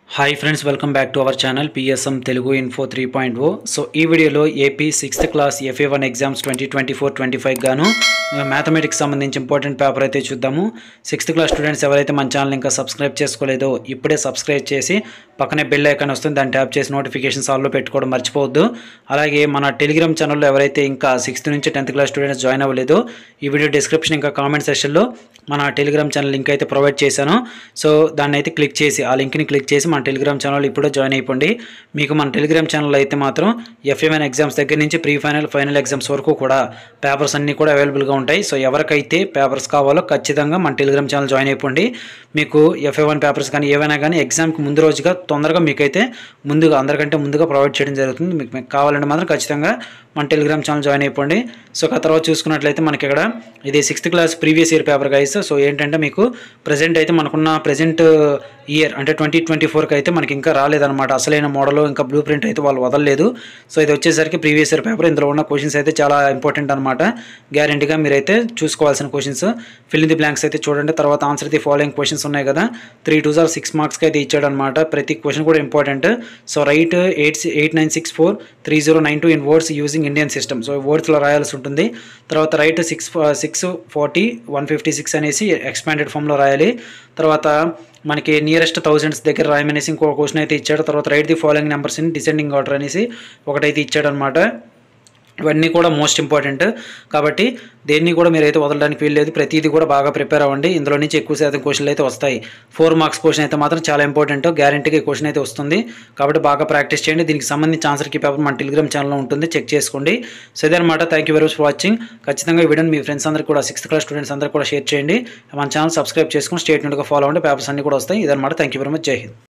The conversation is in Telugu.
hi friends welcome back to our channel PSM Telugu info three point O so ఈ వీడియోలో AP sixth class FA one exams twenty twenty four twenty five గాను మ్యాథమెటిక్స్ సంబంధించి ఇంపార్టెంట్ పేపర్ అయితే చూద్దాము సిక్స్త్ క్లాస్ స్టూడెంట్స్ ఎవరైతే మన ఛానల్ ఇంకా సబ్స్క్రైబ్ చేసుకోలేదో ఇప్పుడే సబ్స్క్రైబ్ చేసి పక్కనే బెల్ ఐకాన్ వస్తుంది దాన్ని ట్యాప్ చేసి నోటిఫికేషన్స్ ఆల్లో పెట్టుకోవడం మర్చిపోవద్దు అలాగే మన టెలిగ్రామ్ ఛానల్లో ఎవరైతే ఇంకా సిక్స్త్ నుంచి టెన్త్ క్లాస్ స్టూడెంట్స్ జాయిన్ అవ్వలేదో ఈ వీడియో డిస్క్రిప్షన్ ఇంకా కామెంట్ సెక్షన్లో మన టెలిగ్రామ్ ఛానల్ లింక్ అయితే ప్రొవైడ్ చేశాను సో దాన్ని అయితే క్లిక్ చేసి ఆ లింక్ని క్లిక్ చేసి మన టెలిగ్రామ్ ఛానల్ ఇప్పుడే జాయిన్ అయిపోండి మీకు మన టెలిగ్రామ్ ఛానల్ అయితే మాత్రం ఎఫ్ఏఎన్ ఎగ్జామ్స్ దగ్గర నుంచి ప్రీ ఫైనల్ ఫైనల్ ఎగ్జామ్స్ వరకు కూడా పేపర్స్ అన్నీ కూడా అవైలబుల్గా ఉంటాయి సో ఎవరికైతే పేపర్స్ కావాలో ఖచ్చితంగా మన టెలిగ్రామ్ ఛానల్ జాయిన్ అయిపోండి మీకు ఎఫ్ఏ వన్ పేపర్స్ కానీ ఏవైనా కానీ ఎగ్జామ్కి ముందు రోజుగా తొందరగా మీకైతే ముందుగా అందరికంటే ముందుగా ప్రొవైడ్ చేయడం జరుగుతుంది మీకు మీకు కావాలంటే మాత్రం ఖచ్చితంగా మన టెలిగ్రామ్ ఛానల్ జాయిన్ అయిపోండి సో ఆ తర్వాత చూసుకున్నట్లయితే మనకి ఇక్కడ ఇది sixth class previous year paper guys so ఏంటంటే మీకు ప్రజెంట్ అయితే మనకున్న ప్రజెంట్ ఇయర్ అంటే ట్వంటీ ట్వంటీ ఫోర్కి అయితే మనకి ఇంకా రాలేదన్నమాట అసలైన మోడల్ ఇంకా బ్లూ ప్రింట్ అయితే వాళ్ళు వదలలేదు సో ఇది వచ్చేసరికి ప్రీవియస్ ఇయర్ పేపర్ ఇందులో ఉన్న క్వశ్చన్స్ అయితే చాలా ఇంపార్టెంట్ అనమాట గ్యారంటీగా మీరైతే చూసుకోవాల్సిన questions fill in the blanks అయితే చూడండి తర్వాత ఆన్సర్ ది ఫాలోయింగ్ క్వశ్చన్స్ ఉన్నాయి కదా త్రీ టూ సార్ సిక్స్ మార్క్స్కి అయితే ఇచ్చాడు అనమాట ప్రతి క్వశ్చన్ కూడా important so write eight eight nine six four three zero nine two in words using Indian system so వర్డ్స్లో రాయాల్సి ఉంటుంది తర్వాత write six six forty one fifty six అనేసి ఎక్స్పాండెడ్ ఫామ్లో రాయాలి తర్వాత మనకి నియరెస్ట్ థౌజండ్స్ దగ్గర రాయమనేసి ఇంకో క్వశ్చన్ అయితే ఇచ్చాడు తర్వాత write the following numbers in descending order అనేసి ఒకటైతే ఇచ్చాడు అనమాట ఇవన్నీ కూడా మోస్ట్ ఇంపార్టెంట్ కాబట్టి దేన్ని కూడా మీరైతే వదలడానికి వీల్లేదు ప్రతిదీ కూడా బాగా ప్రిపేర్ అవ్వండి ఇందులో నుంచి ఎక్కువ శాతం క్వశ్చన్లు అయితే వస్తాయి ఫోర్ మార్క్స్ క్వశ్చన్ అయితే మాత్రం చాలా ఇంపార్టెంట్ గ్యారంటీగా క్వశ్చన్ అయితే వస్తుంది కాబట్టి బాగా ప్రాక్టీస్ చేయండి దీనికి సంబంధించి ఆన్సర్ కీ పేపర్ మన టెలిగ్రామ్ ఛానల్లో ఉంటుంది చెక్ చేసుకోండి సో ఇదనమాట thank you very much for watching ఖచ్చితంగా ఈ వీడియోని మీ ఫ్రెండ్స్ అందరికీ కూడా సిక్స్త్ క్లాస్ స్టూడెంట్స్ అందరూ కూడా షేర్ చేయండి మన ఛానల్ సబ్స్క్రైబ్ చేసుకుని స్టేట్ నుండిగా ఫాలో అవ్వండి పేపర్స్ అన్ని కూడా వస్తాయి ఇదనమాట థ్యాంక్ యూ వెరీ మచ్ జై హింద్